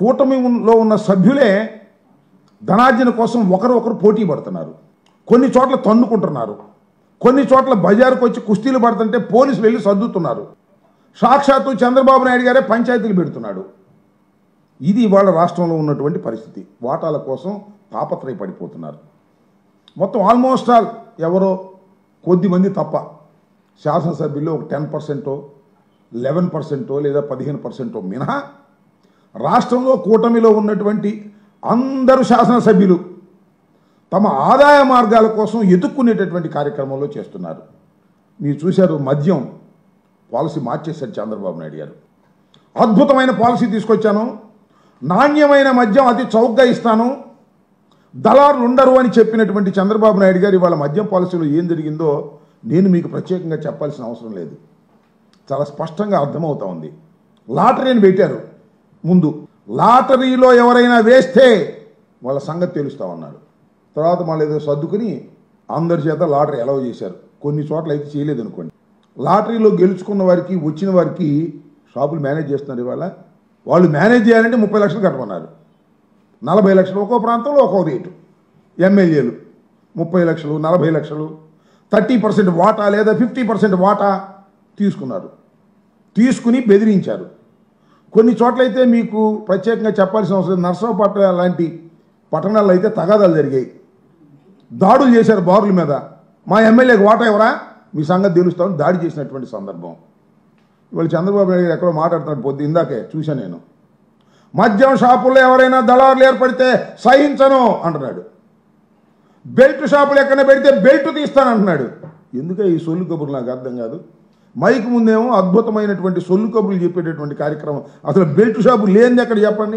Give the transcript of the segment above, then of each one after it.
కూటమిలో ఉన్న సభ్యులే ధనార్జన కోసం ఒకరు ఒకరు పోటీ పడుతున్నారు కొన్ని చోట్ల తన్నుకుంటున్నారు కొన్ని చోట్ల బజారుకు వచ్చి కుస్తీలు పడుతుంటే పోలీసులు వెళ్ళి సర్దుతున్నారు సాక్షాత్తు చంద్రబాబు నాయుడు గారే పంచాయతీలు పెడుతున్నాడు ఇది ఇవాళ రాష్ట్రంలో ఉన్నటువంటి పరిస్థితి వాటాల కోసం తాపత్రయపడిపోతున్నారు మొత్తం ఆల్మోస్ట్ ఆల్ ఎవరో కొద్ది మంది తప్ప శాసనసభ్యుల్లో ఒక టెన్ పర్సెంటో లెవెన్ పర్సెంటో లేదా పదిహేను పర్సెంటో మినహా రాష్ట్రంలో కూటమిలో ఉన్నటువంటి అందరు శాసనసభ్యులు తమ ఆదాయ మార్గాల కోసం ఎదుక్కునేటటువంటి కార్యక్రమంలో చేస్తున్నారు మీరు చూశారు మద్యం పాలసీ మార్చేశారు చంద్రబాబు నాయుడు గారు అద్భుతమైన పాలసీ తీసుకొచ్చాను నాణ్యమైన మద్యం అతి చౌకగా ఇస్తాను దళారులు ఉండరు అని చెప్పినటువంటి చంద్రబాబు నాయుడు గారు ఇవాళ మద్యం పాలసీలో ఏం జరిగిందో నేను మీకు ప్రత్యేకంగా చెప్పాల్సిన అవసరం లేదు చాలా స్పష్టంగా అర్థమవుతా ఉంది లాటరీని పెట్టారు ముందు లాటరీలో ఎవరైనా వేస్తే వాళ్ళ సంగతి తెలుస్తా ఉన్నారు తర్వాత మళ్ళీ ఏదో సర్దుకుని అందరి చేత లాటరీ అలౌ చేశారు కొన్ని చోట్ల అయితే చేయలేదు అనుకోండి లాటరీలో గెలుచుకున్న వారికి వచ్చిన వారికి షాపులు మేనేజ్ చేస్తున్నారు ఇవాళ వాళ్ళు మేనేజ్ చేయాలంటే ముప్పై లక్షలు కట్టమన్నారు నలభై లక్షలు ఒక్కో ప్రాంతంలో ఒక్కో రేటు ఎమ్మెల్యేలు ముప్పై లక్షలు నలభై లక్షలు థర్టీ పర్సెంట్ వాటా లేదా ఫిఫ్టీ పర్సెంట్ వాటా తీసుకున్నారు తీసుకుని బెదిరించారు కొన్ని చోట్లయితే మీకు ప్రత్యేకంగా చెప్పాల్సిన అవసరం లేదు. నర్సరావుపేట లాంటి పట్టణాల్లో అయితే తగాదాలు జరిగాయి దాడులు చేశారు బారుల మీద మా ఎమ్మెల్యేకి వాటా ఎవరా మీ సంగతి తెలుస్తామని దాడి చేసినటువంటి సందర్భం ఇవాళ చంద్రబాబు నాయుడు గారు ఎక్కడో మాట్లాడుతున్నాడు పొద్దు ఇందాకే చూశాను నేను మద్యం షాపుల్లో ఎవరైనా దళారులు ఏర్పడితే సహించను అంటున్నాడు బెల్ట్ షాపులు ఎక్కడ పెడితే బెల్ట్ తీస్తానంటున్నాడు ఎందుకే ఈ సొల్లు కబుర్లు నాకు అర్థం కాదు మైక్ ముందేమో అద్భుతమైనటువంటి సొల్లు కబుర్లు చెప్పేటటువంటి కార్యక్రమం అసలు బెల్ట్ షాపు లేనిది ఎక్కడ చెప్పండి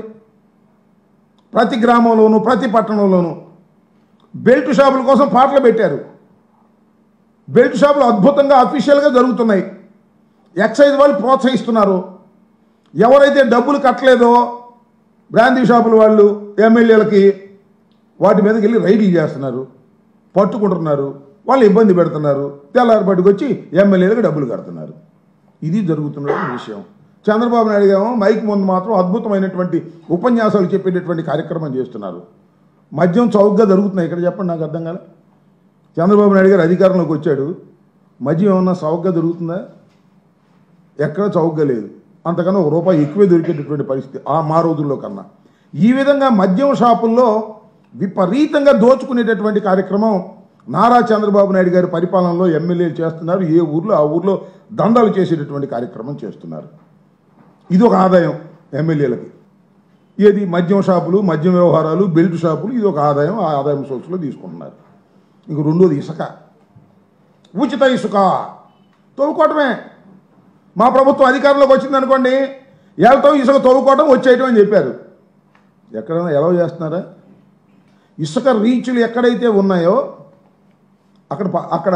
ప్రతి గ్రామంలోనూ ప్రతి పట్టణంలోనూ బెల్ట్ షాపుల కోసం పాటలు పెట్టారు బెల్ట్ షాపులు అద్భుతంగా అఫీషియల్గా జరుగుతున్నాయి ఎక్సైజ్ వాళ్ళు ప్రోత్సహిస్తున్నారు ఎవరైతే డబ్బులు కట్టలేదో బ్రాందీ షాపుల వాళ్ళు ఎమ్మెల్యేలకి వాటి మీదకి వెళ్ళి రైడ్లు చేస్తున్నారు పట్టుకుంటున్నారు వాళ్ళు ఇబ్బంది పెడుతున్నారు తెల్లారిపాటికి వచ్చి ఎమ్మెల్యేలకు డబ్బులు కడుతున్నారు ఇది జరుగుతున్న విషయం చంద్రబాబు నాయుడు గారు మైక్ ముందు మాత్రం అద్భుతమైనటువంటి ఉపన్యాసాలు చెప్పేటటువంటి కార్యక్రమం చేస్తున్నారు మద్యం చౌకగా జరుగుతున్నాయి ఇక్కడ చెప్పండి నాకు అర్థం కాలే చంద్రబాబు నాయుడు గారు అధికారంలోకి వచ్చాడు మద్యం ఏమన్నా చౌకగా దొరుకుతుందా ఎక్కడ చౌకగా లేదు అంతకన్నా ఒక రూపాయి ఎక్కువే దొరికేటటువంటి పరిస్థితి ఆ మా రోజుల్లో కన్నా ఈ విధంగా మద్యం షాపుల్లో విపరీతంగా దోచుకునేటటువంటి కార్యక్రమం నారా చంద్రబాబు నాయుడు గారి పరిపాలనలో ఎమ్మెల్యేలు చేస్తున్నారు ఏ ఊర్లో ఆ ఊర్లో దందాలు చేసేటటువంటి కార్యక్రమం చేస్తున్నారు ఇది ఒక ఆదాయం ఎమ్మెల్యేలకి ఏది మద్యం షాపులు మద్యం వ్యవహారాలు బెల్ట్ షాపులు ఇది ఒక ఆదాయం ఆ ఆదాయం సోర్సులో తీసుకుంటున్నారు ఇంక రెండోది ఇసుక ఉచిత ఇసుక తవ్వుకోవటమే మా ప్రభుత్వం అధికారంలోకి వచ్చింది అనుకోండి వెళ్తాం ఇసుక తవ్వుకోవటం వచ్చేయటం అని చెప్పారు ఎక్కడైనా ఎలా చేస్తున్నారా ఇసుక రీచ్లు ఎక్కడైతే ఉన్నాయో అక్కడ ప- అక్కడ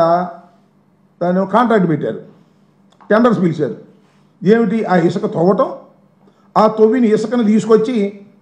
దాని కాంట్రాక్ట్ పెట్టారు టెండర్స్ పిలిచారు ఏమిటి ఆ ఇసుక తవ్వటం ఆ తవ్విని ఇసుకను తీసుకొచ్చి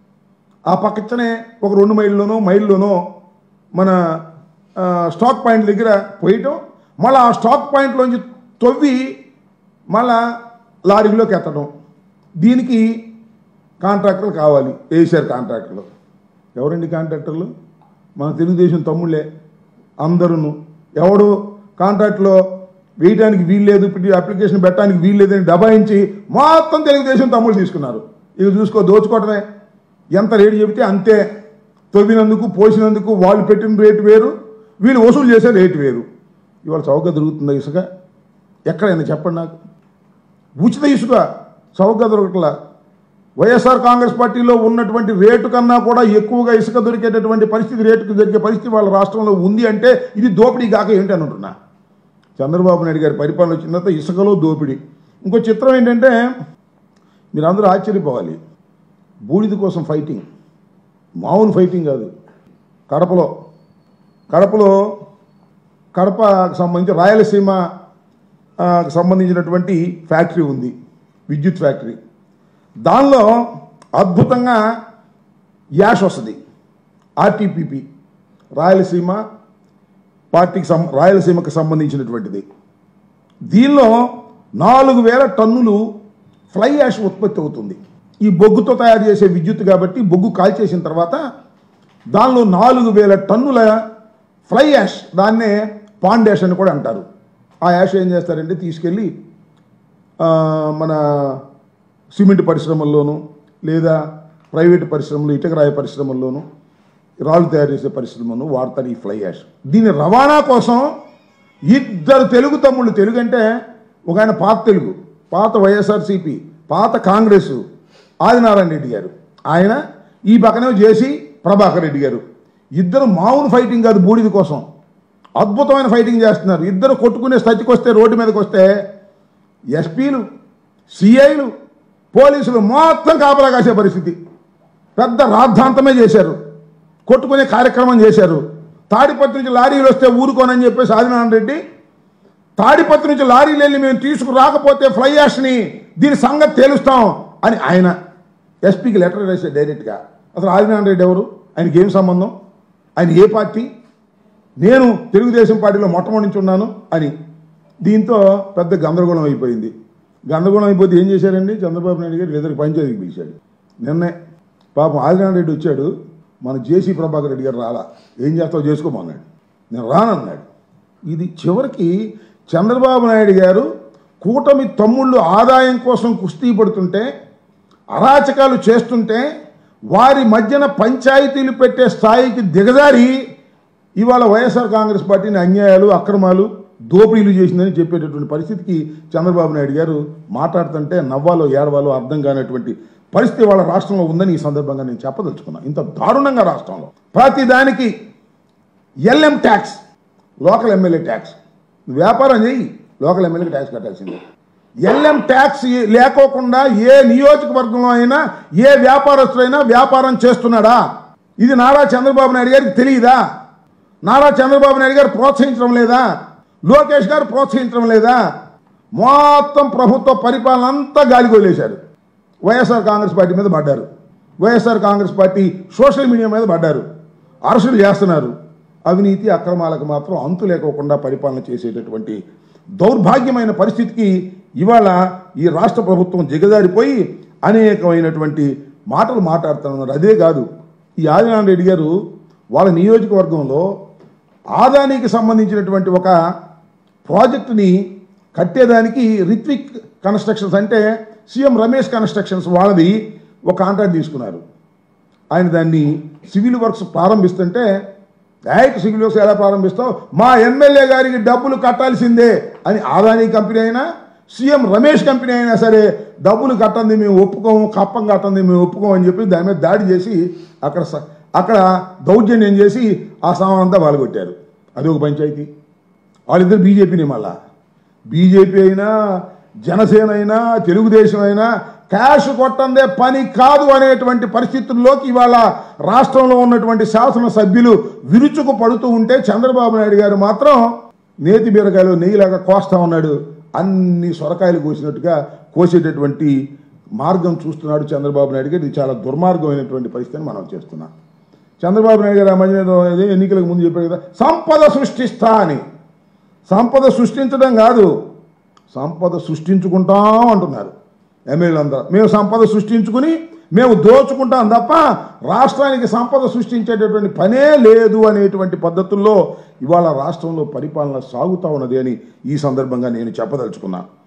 ఆ పక్కనే ఒక రెండు మైళ్ళలోనో మైల్లోనో మన ఆ, స్టాక్ పాయింట్ దగ్గర పోయటం మళ్ళీ ఆ స్టాక్ పాయింట్లోంచి తవ్వి మళ్ళా లారీలోకి ఎత్తడం దీనికి కాంట్రాక్టర్లు కావాలి వేసారు కాంట్రాక్టర్లు ఎవరండి కాంట్రాక్టర్లు మన తెలుగుదేశం తమ్ముళ్ళే అందరూ ఎవడు కాంట్రాక్ట్లో వేయడానికి వీల్లేదు ఇప్పుడు అప్లికేషన్ పెట్టడానికి వీల్లేదని దబాయించి మొత్తం తెలుగుదేశం తమ్ముళ్ళు తీసుకున్నారు ఇక చూసుకో దోచుకోవటమే ఎంత రేటు చెబితే అంతే తవ్వినందుకు పోసినందుకు వాళ్ళు పెట్టిన రేటు వేరు వీళ్ళు వసూలు చేసే రేటు వేరు ఇవాళ చౌక దొరుకుతుందా ఇసుక ఎక్కడైనా చెప్పండి నాకు ఉచిత ఇసుక చౌకగా దొరకట్లా వైఎస్ఆర్ కాంగ్రెస్ పార్టీలో ఉన్నటువంటి రేటు కన్నా కూడా ఎక్కువగా ఇసుక దొరికేటటువంటి పరిస్థితి రేటుకు దొరికే పరిస్థితి వాళ్ళ రాష్ట్రంలో ఉంది అంటే ఇది దోపిడీ కాక ఏంటి అని అంటున్నా చంద్రబాబు నాయుడు గారి పరిపాలన వచ్చిన తర్వాత ఇసుకలో దోపిడీ ఇంకో చిత్రం ఏంటంటే మీరు అందరూ ఆశ్చర్యపోవాలి బూడిద కోసం ఫైటింగ్ మామూలు ఫైటింగ్ కాదు కడపలో కడపలో కడపకు సంబంధించి రాయలసీమ ఆ, కు సంబంధించినటువంటి ఫ్యాక్టరీ ఉంది విద్యుత్ ఫ్యాక్టరీ దానిలో అద్భుతంగా యాష్ వస్తుంది ఆర్టీపీపీ రాయలసీమ పార్టీకి సం రాయలసీమకు సంబంధించినటువంటిది దీనిలో నాలుగు వేల టన్నులు ఫ్లై యాష్ ఉత్పత్తి అవుతుంది ఈ బొగ్గుతో తయారు చేసే విద్యుత్ కాబట్టి బొగ్గు కాల్చేసిన తర్వాత దానిలో నాలుగు వేల టన్నుల ఫ్లై యాష్ దాన్నే పాండ్ యాష్ అని కూడా అంటారు ఆ యాష్ ఏం చేస్తారంటే తీసుకెళ్ళి ఆ, మన సిమెంట్ పరిశ్రమల్లోనూ లేదా ప్రైవేట్ పరిశ్రమలు ఇటకరాయ పరిశ్రమల్లోనూ రాళ్ళు తయారు చేసే పరిశ్రమను వాడతారు ఈ ఫ్లై యాష్ దీని రవాణా కోసం ఇద్దరు తెలుగు తమ్ముళ్ళు తెలుగు అంటే ఒక ఆయన పాత తెలుగు పాత వైఎస్ఆర్సీపీ పాత కాంగ్రెస్ ఆదినారాయణ రెడ్డి గారు ఆయన ఈ పక్కనే జేసీ ప్రభాకర్ రెడ్డి గారు ఇద్దరు మామూలు ఫైటింగ్ కాదు బూడిద కోసం అద్భుతమైన ఫైటింగ్ చేస్తున్నారు ఇద్దరు కొట్టుకునే స్థితికి వస్తే రోడ్డు మీదకి వస్తే ఎస్పీలు సిఐలు పోలీసులు మొత్తం కాపలా కాసే పరిస్థితి పెద్ద రాద్ధాంతమే చేశారు కొట్టుకునే కార్యక్రమం చేశారు తాడిపత్రి నుంచి లారీలు వస్తే ఊరుకోనని చెప్పేసి ఆదినారాయణ రెడ్డి తాడిపత్రి నుంచి లారీలు వెళ్ళి మేము తీసుకురాకపోతే ఫ్లై యాష్ని దీని సంగతి తేలుస్తాం అని ఆయన ఎస్పీకి లెటర్ రాశారు డైరెక్ట్గా అసలు ఆదినారాయణ రెడ్డి ఎవరు ఆయనకి ఏం సంబంధం ఆయన ఏ పార్టీ నేను తెలుగుదేశం పార్టీలో మొట్టమొదటి నుంచి ఉన్నాను అని దీంతో పెద్ద గందరగోళం అయిపోయింది గందరగోళం అయిపోతే ఏం చేశారండి చంద్రబాబు నాయుడు గారు ఇద్దరికి పంచాయతీకి పిలిచాడు నిన్నే పాపం ఆదినారాయణ రెడ్డి వచ్చాడు మన జేసీ ప్రభాకర్ రెడ్డి గారు రాలా ఏం చేస్తావు చేసుకోమన్నాడు నేను రానన్నాడు ఇది చివరికి చంద్రబాబు నాయుడు గారు కూటమి తమ్ముళ్ళు ఆదాయం కోసం కుస్తీ పడుతుంటే అరాచకాలు చేస్తుంటే వారి మధ్యన పంచాయతీలు పెట్టే స్థాయికి దిగజారి ఇవాళ వైఎస్ఆర్ కాంగ్రెస్ పార్టీని అన్యాయాలు అక్రమాలు దోపిడీలు చేసిందని చెప్పేటటువంటి పరిస్థితికి చంద్రబాబు నాయుడు గారు మాట్లాడుతుంటే నవ్వాలో ఏడవాలో అర్థం కానటువంటి పరిస్థితి వాళ్ళ రాష్ట్రంలో ఉందని ఈ సందర్భంగా నేను చెప్పదలుచుకున్నాను ఇంత దారుణంగా రాష్ట్రంలో ప్రతి దానికి LM tax local MLA tax వ్యాపారం చేయి లోకల్ ఎమ్మెల్యేకి ట్యాక్స్ కట్టాల్సిందే ఎల్ఎం ట్యాక్స్ లేకోకుండా ఏ నియోజకవర్గంలో అయినా ఏ వ్యాపారస్తుడైనా వ్యాపారం చేస్తున్నాడా ఇది నారా చంద్రబాబు నాయుడు గారికి తెలియదా నారా చంద్రబాబు నాయుడు గారు ప్రోత్సహించడం లేదా లోకేష్ గారు ప్రోత్సహించడం లేదా మొత్తం ప్రభుత్వ పరిపాలన అంతా గాలి కొలేశారు వైఎస్ఆర్ కాంగ్రెస్ పార్టీ మీద పడ్డారు YSR Congress party social media మీద పడ్డారు అరెస్టులు చేస్తున్నారు అవినీతి అక్రమాలకు మాత్రం అంతు లేకోకుండా పరిపాలన చేసేటటువంటి దౌర్భాగ్యమైన పరిస్థితికి ఇవాళ ఈ రాష్ట్ర ప్రభుత్వం దిగజారిపోయి అనేకమైనటువంటి మాటలు మాట్లాడుతున్నారు అదే కాదు ఈ ఆదినారాయణ రెడ్డి గారు వాళ్ళ నియోజకవర్గంలో ఆదానికి సంబంధించినటువంటి ఒక ప్రాజెక్టుని కట్టేదానికి రిత్విక్ కన్స్ట్రక్షన్స్ అంటే సీఎం రమేష్ కన్స్ట్రక్షన్స్ వాళ్ళది ఒక కాంట్రాక్ట్ తీసుకున్నారు ఆయన దాన్ని సివిల్ వర్క్స్ ప్రారంభిస్తుంటే డైరెక్ట్ సివిల్ వర్క్స్ ఎలా ప్రారంభిస్తావు మా ఎమ్మెల్యే గారికి డబ్బులు కట్టాల్సిందే అని ఆదాని కంపెనీ అయినా సీఎం రమేష్ కంపెనీ అయినా సరే డబ్బులు కట్టంది మేము ఒప్పుకోము కప్పం కట్టంది మేము ఒప్పుకోము అని చెప్పి దాని మీద దాడి చేసి అక్కడ స- అక్కడ దౌర్జన్యం చేసి ఆ సామాన్ అంతా పాల్గొట్టారు అది ఒక పంచాయతీ వాళ్ళిద్దరు బీజేపీని మళ్ళా బీజేపీ అయినా జనసేన అయినా తెలుగుదేశం అయినా క్యాష్ కొట్టందే పని కాదు అనేటువంటి పరిస్థితుల్లోకి ఇవాళ రాష్ట్రంలో ఉన్నటువంటి శాసనసభ్యులు విరుచుకు పడుతూ ఉంటే చంద్రబాబు నాయుడు గారు మాత్రం నేతి బీరకాయలు నెయ్యిలాగా కోస్తా ఉన్నాడు అన్ని సొరకాయలు కోసినట్టుగా కోసేటటువంటి మార్గం చూస్తున్నాడు చంద్రబాబు నాయుడు గారు ఇది చాలా దుర్మార్గమైనటువంటి పరిస్థితిని మనం చేస్తున్నాం చంద్రబాబు నాయుడు గారు ఆ మధ్యన ఏదో ఏదో ఎన్నికలకు ముందు చెప్పారు కదా సంపద సృష్టిస్తా అని సంపద సృష్టించడం కాదు సంపద సృష్టించుకుంటాం అంటున్నారు ఎమ్మెల్యేలు అందరూ మేము సంపద సృష్టించుకుని మేము దోచుకుంటాం తప్ప రాష్ట్రానికి సంపద సృష్టించేటటువంటి పనే లేదు అనేటువంటి పద్ధతుల్లో ఇవాళ రాష్ట్రంలో పరిపాలన సాగుతా ఉన్నది అని ఈ సందర్భంగా నేను చెప్పదలుచుకున్నాను